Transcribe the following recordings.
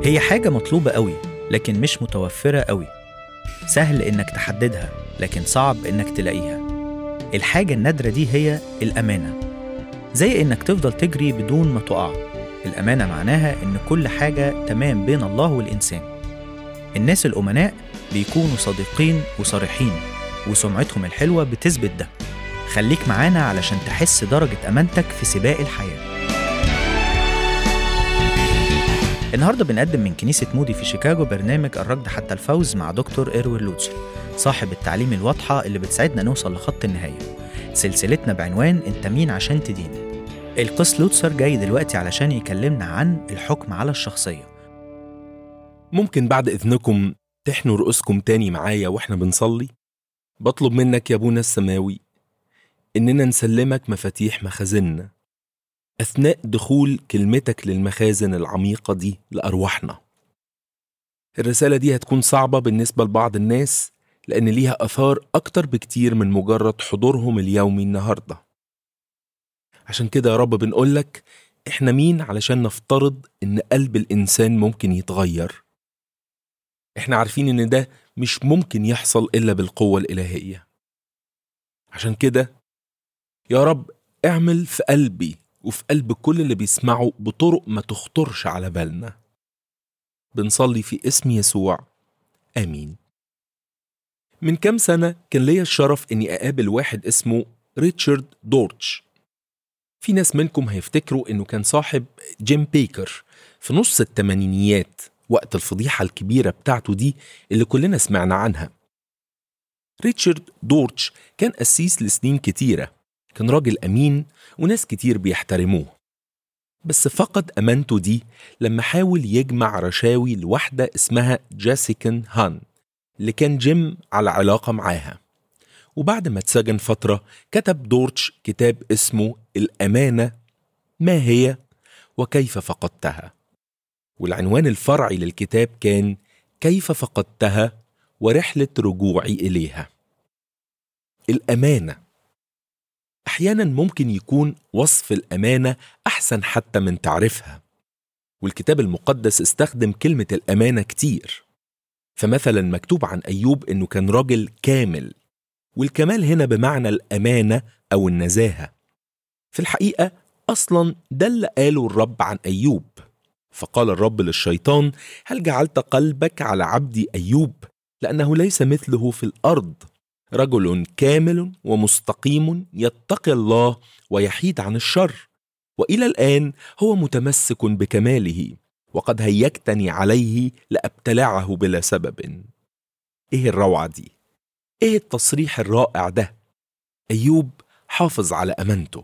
هي حاجة مطلوبة قوي لكن مش متوفرة قوي سهل إنك تحددها لكن صعب إنك تلاقيها الحاجة النادرة دي هي الأمانة زي إنك تفضل تجري بدون ما تقع الأمانة معناها إن كل حاجة تمام بين الله والإنسان الناس الأمناء بيكونوا صادقين وصريحين وسمعتهم الحلوة بتثبت ده خليك معانا علشان تحس درجة أمانتك في سباق الحياة النهارده بنقدم من كنيسة مودي في شيكاغو برنامج الركض حتى الفوز مع دكتور إيروين لوتسر صاحب التعليم الواضحة اللي بتساعدنا نوصل لخط النهاية سلسلتنا بعنوان انت مين عشان تدين القس لوتسر جاي دلوقتي علشان يكلمنا عن الحكم على الشخصية ممكن بعد إذنكم تحنوا رؤوسكم تاني معايا وإحنا بنصلي؟ بطلب منك يا أبونا السماوي إننا نسلمك مفاتيح مخازننا أثناء دخول كلمتك للمخازن العميقة دي لأرواحنا الرسالة دي هتكون صعبة بالنسبة لبعض الناس لأن ليها أثار أكتر بكتير من مجرد حضورهم اليومي النهاردة عشان كده يا رب بنقولك إحنا مين علشان نفترض إن قلب الإنسان ممكن يتغير إحنا عارفين إن ده مش ممكن يحصل إلا بالقوة الإلهية عشان كده يا رب اعمل في قلبي وفي قلب كل اللي بيسمعوا بطرق ما تخطرش على بالنا بنصلي في اسم يسوع آمين من كام سنة كان ليا الشرف إني أقابل واحد اسمه ريتشارد دورتش في ناس منكم هيفتكروا إنه كان صاحب جيم بيكر في نص التمانينيات وقت الفضيحة الكبيرة بتاعته دي اللي كلنا سمعنا عنها ريتشارد دورتش كان قسيس لسنين كتيرة كان راجل أمين وناس كتير بيحترموه بس فقد أمانته دي لما حاول يجمع رشاوي لواحدة اسمها جاسيكن هان اللي كان جيم على علاقة معاها وبعد ما اتسجن فترة كتب دورتش كتاب اسمه الأمانة ما هي وكيف فقدتها والعنوان الفرعي للكتاب كان كيف فقدتها ورحلة رجوعي إليها الأمانة أحيانا ممكن يكون وصف الأمانة أحسن حتى من تعريفها والكتاب المقدس استخدم كلمة الأمانة كتير فمثلا مكتوب عن أيوب إنه كان راجل كامل والكمال هنا بمعنى الأمانة أو النزاهة في الحقيقة أصلا ده اللي قاله الرب عن أيوب فقال الرب للشيطان هل جعلت قلبك على عبدي أيوب لأنه ليس مثله في الأرض رجل كامل ومستقيم يتقي الله ويحيد عن الشر والى الان هو متمسك بكماله وقد هيجتني عليه لابتلعه بلا سبب ايه الروعه دي ايه التصريح الرائع ده ايوب حافظ على امانته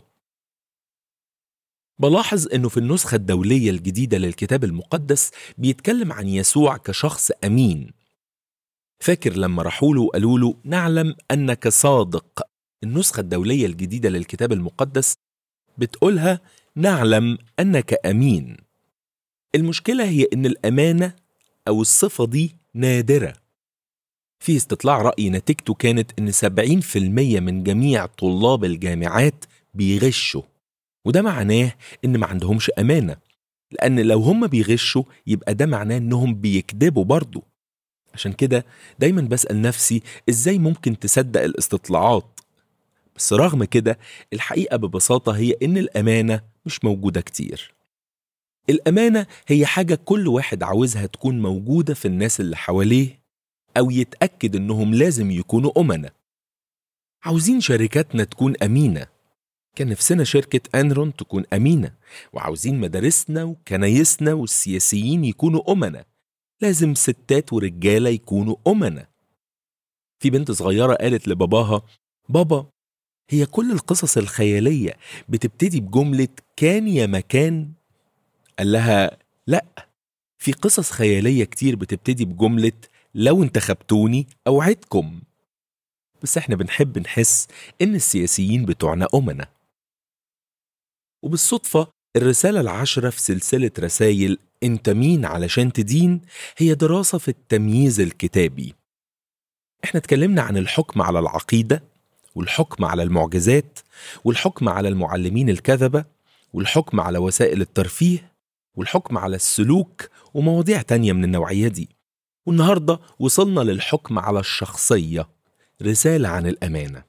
بلاحظ انه في النسخه الدوليه الجديده للكتاب المقدس بيتكلم عن يسوع كشخص امين فاكر لما راحوا له وقالوا له نعلم انك صادق النسخه الدوليه الجديده للكتاب المقدس بتقولها نعلم انك امين المشكله هي ان الامانه او الصفه دي نادره في استطلاع راي نتيجته كانت ان 70% من جميع طلاب الجامعات بيغشوا وده معناه ان ما عندهمش امانه لان لو هم بيغشوا يبقى ده معناه انهم بيكذبوا برضه عشان كده دايما بسأل نفسي ازاي ممكن تصدق الاستطلاعات بس رغم كده الحقيقة ببساطة هي ان الأمانة مش موجودة كتير الأمانة هي حاجة كل واحد عاوزها تكون موجودة في الناس اللي حواليه أو يتأكد إنهم لازم يكونوا أمنة عاوزين شركاتنا تكون أمينة كان نفسنا شركة أنرون تكون أمينة وعاوزين مدارسنا وكنايسنا والسياسيين يكونوا أمنة لازم ستات ورجاله يكونوا أمنة في بنت صغيرة قالت لباباها بابا هي كل القصص الخيالية بتبتدي بجملة كان يا مكان قال لها لا في قصص خيالية كتير بتبتدي بجملة لو انتخبتوني أوعدكم بس احنا بنحب نحس إن السياسيين بتوعنا أمنة وبالصدفة الرسالة العاشرة في سلسلة رسائل انت مين علشان تدين هي دراسة في التمييز الكتابي احنا اتكلمنا عن الحكم على العقيدة والحكم على المعجزات والحكم على المعلمين الكذبة والحكم على وسائل الترفيه والحكم على السلوك ومواضيع تانية من النوعية دي والنهاردة وصلنا للحكم على الشخصية رسالة عن الأمانة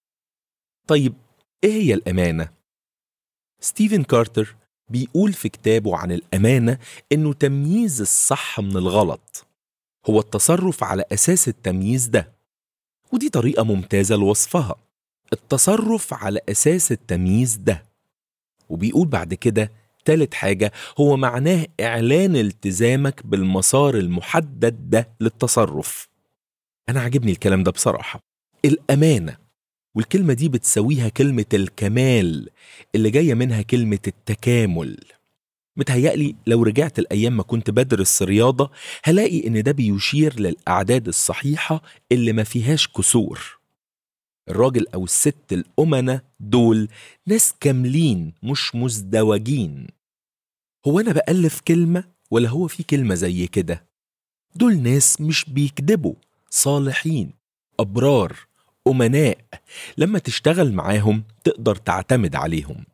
طيب إيه هي الأمانة؟ ستيفن كارتر بيقول في كتابه عن الأمانة إنه تمييز الصح من الغلط هو التصرف على أساس التمييز ده ودي طريقة ممتازة لوصفها التصرف على أساس التمييز ده وبيقول بعد كده تالت حاجة هو معناه إعلان التزامك بالمسار المحدد ده للتصرف أنا عجبني الكلام ده بصراحة الأمانة والكلمة دي بتساويها كلمة الكمال اللي جاية منها كلمة التكامل متهيألي لو رجعت الأيام ما كنت بدرس رياضة هلاقي إن ده بيشير للأعداد الصحيحة اللي ما فيهاش كسور الراجل أو الست الأمنة دول ناس كاملين مش مزدوجين هو أنا بألف كلمة ولا هو في كلمة زي كده دول ناس مش بيكذبوا صالحين أبرار أمناء لما تشتغل معاهم تقدر تعتمد عليهم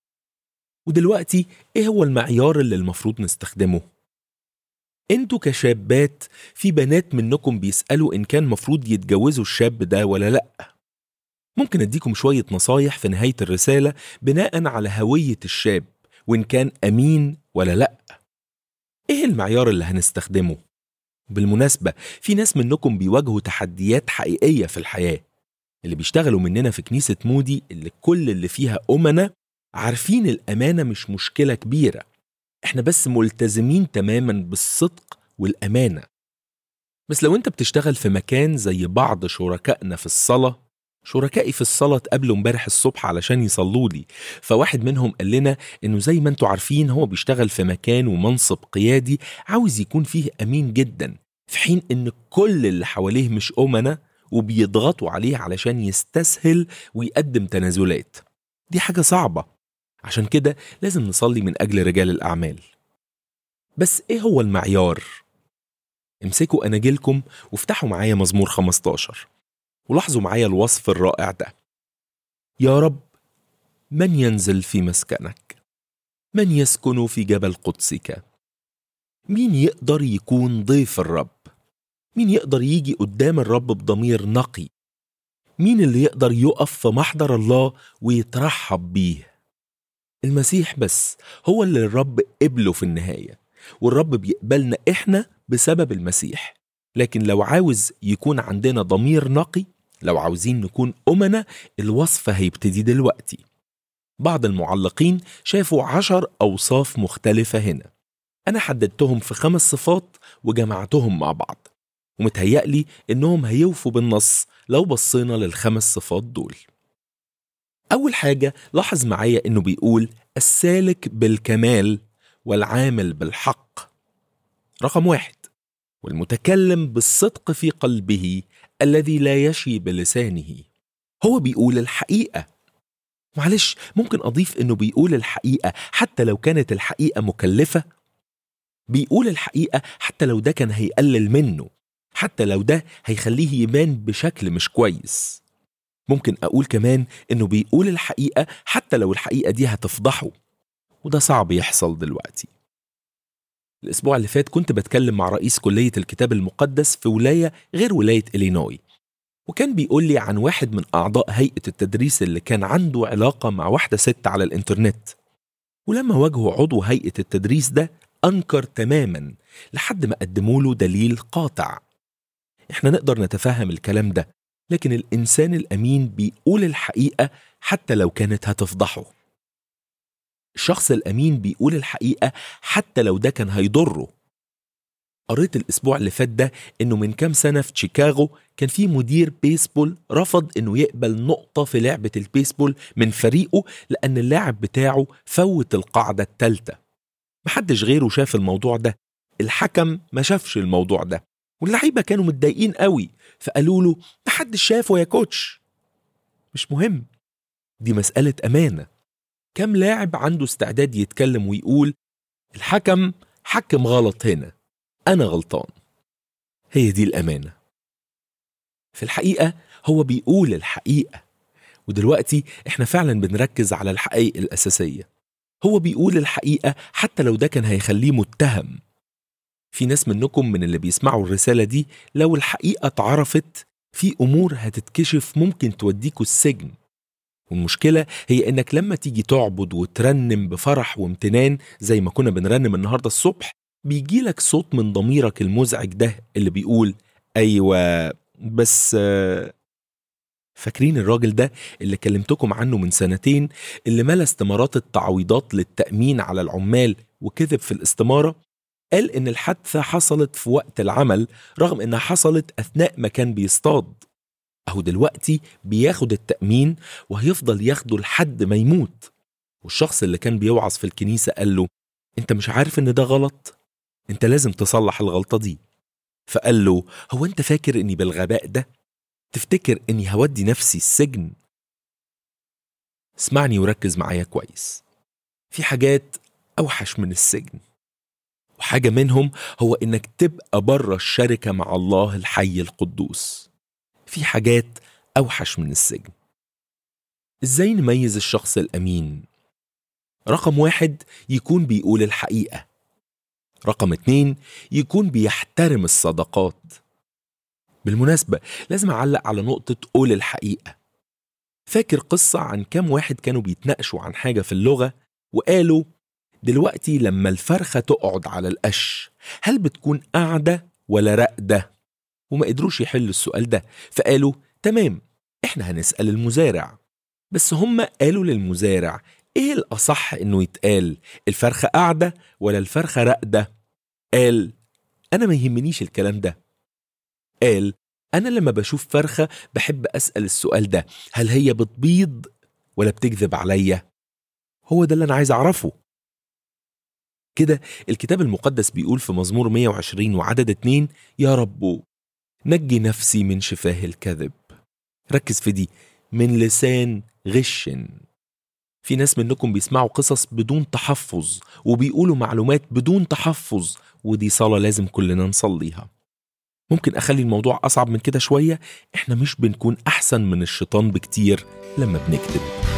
ودلوقتي ايه هو المعيار اللي المفروض نستخدمه انتوا كشابات في بنات منكم بيسألوا ان كان مفروض يتجوزوا الشاب ده ولا لأ ممكن اديكم شوية نصايح في نهاية الرسالة بناء على هوية الشاب وان كان امين ولا لأ ايه المعيار اللي هنستخدمه بالمناسبة في ناس منكم بيواجهوا تحديات حقيقية في الحياة اللي بيشتغلوا مننا في كنيسة مودي اللي كل اللي فيها أمنة عارفين الأمانة مش مشكلة كبيرة احنا بس ملتزمين تماما بالصدق والأمانة بس لو انت بتشتغل في مكان زي بعض شركائنا في الصلاة شركائي في الصلاة اتقابلوا امبارح الصبح علشان يصلوا لي فواحد منهم قال لنا انه زي ما انتوا عارفين هو بيشتغل في مكان ومنصب قيادي عاوز يكون فيه امين جدا في حين ان كل اللي حواليه مش امنة وبيضغطوا عليه علشان يستسهل ويقدم تنازلات دي حاجة صعبة عشان كده لازم نصلي من أجل رجال الأعمال بس إيه هو المعيار؟ امسكوا أناجيلكم وافتحوا معايا مزمور 15 ولاحظوا معايا الوصف الرائع ده يا رب من ينزل في مسكنك؟ من يسكن في جبل قدسك؟ مين يقدر يكون ضيف الرب؟ مين يقدر يجي قدام الرب بضمير نقي؟ مين اللي يقدر يقف في محضر الله ويترحب بيه؟ المسيح بس هو اللي الرب قبله في النهاية والرب بيقبلنا إحنا بسبب المسيح لكن لو عاوز يكون عندنا ضمير نقي لو عاوزين نكون أمنا الوصف هيبتدي دلوقتي بعض المعلقين شافوا عشر أوصاف مختلفة هنا أنا حددتهم في خمس صفات وجمعتهم مع بعض ومتهيألي إنهم هيوفوا بالنص لو بصينا للخمس صفات دول أول حاجة لاحظ معايا إنه بيقول السالك بالكمال والعامل بالحق رقم واحد والمتكلم بالصدق في قلبه الذي لا يشي بلسانه هو بيقول الحقيقة معلش ممكن أضيف إنه بيقول الحقيقة حتى لو كانت الحقيقة مكلفة بيقول الحقيقة حتى لو ده كان هيقلل منه حتى لو ده هيخليه يبان بشكل مش كويس ممكن أقول كمان إنه بيقول الحقيقة حتى لو الحقيقة دي هتفضحه وده صعب يحصل دلوقتي الأسبوع اللي فات كنت بتكلم مع رئيس كلية الكتاب المقدس في ولاية غير ولاية إلينوي وكان بيقول لي عن واحد من أعضاء هيئة التدريس اللي كان عنده علاقة مع واحدة ست على الإنترنت ولما واجهوا عضو هيئة التدريس ده أنكر تماما لحد ما قدموا له دليل قاطع احنا نقدر نتفهم الكلام ده لكن الإنسان الأمين بيقول الحقيقة حتى لو كانت هتفضحه الشخص الأمين بيقول الحقيقة حتى لو ده كان هيضره قريت الأسبوع اللي فات ده إنه من كام سنة في شيكاغو كان في مدير بيسبول رفض إنه يقبل نقطة في لعبة البيسبول من فريقه لأن اللاعب بتاعه فوت القاعدة التالتة محدش غيره شاف الموضوع ده الحكم ما شافش الموضوع ده واللعيبة كانوا متضايقين قوي فقالوا له محدش شافه يا كوتش مش مهم دي مسألة أمانة كم لاعب عنده استعداد يتكلم ويقول الحكم حكم غلط هنا أنا غلطان هي دي الأمانة في الحقيقة هو بيقول الحقيقة ودلوقتي احنا فعلا بنركز على الحقائق الأساسية هو بيقول الحقيقة حتى لو ده كان هيخليه متهم في ناس منكم من اللي بيسمعوا الرسالة دي لو الحقيقة اتعرفت في أمور هتتكشف ممكن توديكوا السجن والمشكلة هي إنك لما تيجي تعبد وترنم بفرح وامتنان زي ما كنا بنرنم النهاردة الصبح بيجيلك صوت من ضميرك المزعج ده اللي بيقول أيوة بس آه، فاكرين الراجل ده اللي كلمتكم عنه من سنتين اللي ملا استمارات التعويضات للتأمين على العمال وكذب في الاستمارة قال إن الحادثة حصلت في وقت العمل رغم إنها حصلت أثناء ما كان بيصطاد أهو دلوقتي بياخد التأمين وهيفضل ياخده لحد ما يموت والشخص اللي كان بيوعظ في الكنيسة قال له أنت مش عارف إن ده غلط؟ أنت لازم تصلح الغلطة دي فقال له هو أنت فاكر إني بالغباء ده؟ تفتكر إني هودي نفسي السجن؟ اسمعني وركز معايا كويس في حاجات أوحش من السجن وحاجة منهم هو إنك تبقى بره الشركة مع الله الحي القدوس في حاجات أوحش من السجن إزاي نميز الشخص الأمين؟ رقم واحد يكون بيقول الحقيقة رقم اتنين يكون بيحترم الصداقات بالمناسبة لازم أعلق على نقطة قول الحقيقة فاكر قصة عن كام واحد كانوا بيتناقشوا عن حاجة في اللغة وقالوا دلوقتي لما الفرخة تقعد على القش هل بتكون قاعدة ولا راقدة؟ وما قدروش يحلوا السؤال ده فقالوا تمام احنا هنسأل المزارع بس هم قالوا للمزارع ايه الأصح انه يتقال الفرخة قاعدة ولا الفرخة راقدة؟ قال أنا ما يهمنيش الكلام ده قال أنا لما بشوف فرخة بحب أسأل السؤال ده هل هي بتبيض ولا بتكذب عليا؟ هو ده اللي أنا عايز أعرفه كده الكتاب المقدس بيقول في مزمور 120 وعدد 2 يا رب نجي نفسي من شفاه الكذب ركز في دي من لسان غش في ناس منكم بيسمعوا قصص بدون تحفظ وبيقولوا معلومات بدون تحفظ ودي صلاة لازم كلنا نصليها ممكن أخلي الموضوع أصعب من كده شوية إحنا مش بنكون أحسن من الشيطان بكتير لما بنكتب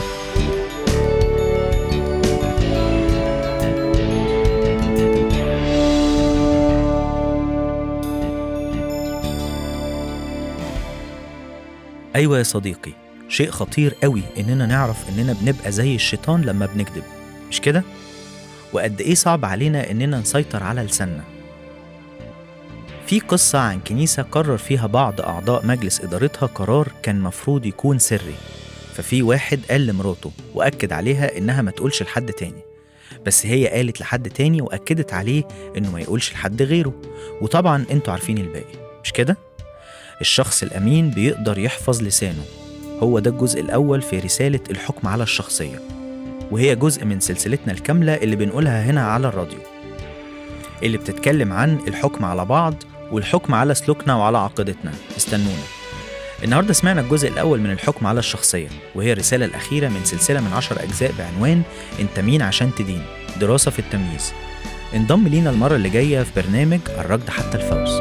أيوة يا صديقي شيء خطير قوي إننا نعرف إننا بنبقى زي الشيطان لما بنكذب مش كده؟ وقد إيه صعب علينا إننا نسيطر على لساننا في قصة عن كنيسة قرر فيها بعض أعضاء مجلس إدارتها قرار كان مفروض يكون سري ففي واحد قال لمراته وأكد عليها إنها ما تقولش لحد تاني بس هي قالت لحد تاني وأكدت عليه إنه ما يقولش لحد غيره وطبعا انتوا عارفين الباقي مش كده؟ الشخص الأمين بيقدر يحفظ لسانه هو ده الجزء الأول في رسالة الحكم على الشخصية وهي جزء من سلسلتنا الكاملة اللي بنقولها هنا على الراديو اللي بتتكلم عن الحكم على بعض والحكم على سلوكنا وعلى عقيدتنا استنونا النهاردة سمعنا الجزء الأول من الحكم على الشخصية وهي الرسالة الأخيرة من سلسلة من عشر أجزاء بعنوان أنت مين عشان تدين دراسة في التمييز انضم لينا المرة اللي جاية في برنامج الركض حتى الفوز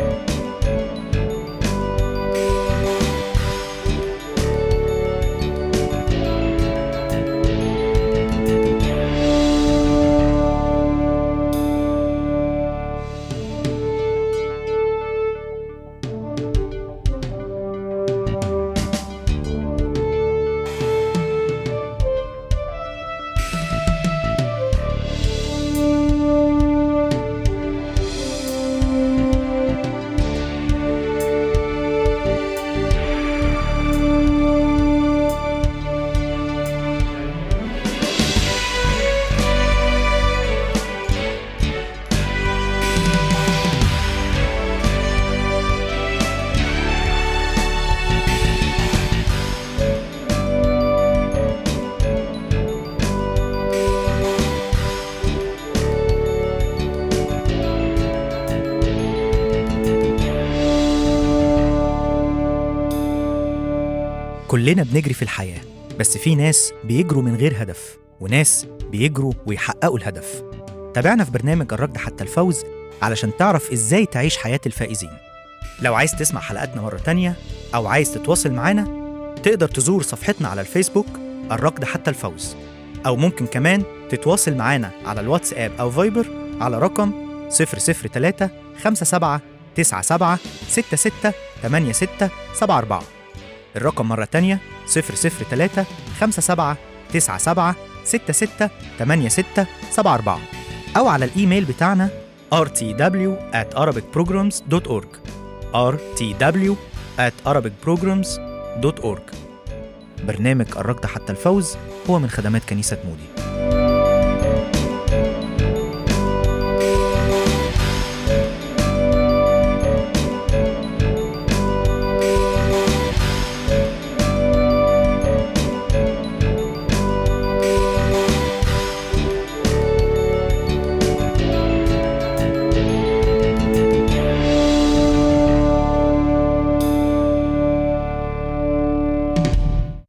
كلنا بنجري في الحياة بس في ناس بيجروا من غير هدف وناس بيجروا ويحققوا الهدف تابعنا في برنامج الركض حتى الفوز علشان تعرف ازاي تعيش حياة الفائزين لو عايز تسمع حلقاتنا مرة تانية أو عايز تتواصل معانا تقدر تزور صفحتنا على الفيسبوك الركض حتى الفوز أو ممكن كمان تتواصل معانا على الواتساب أو فايبر على رقم 003 57 97 66 86 74 الرقم مرة تانية 003 57 97 66 86 74 أو على الإيميل بتاعنا rtw at arabicprograms.org rtw at arabicprograms.org برنامج قربت حتى الفوز هو من خدمات كنيسة مودي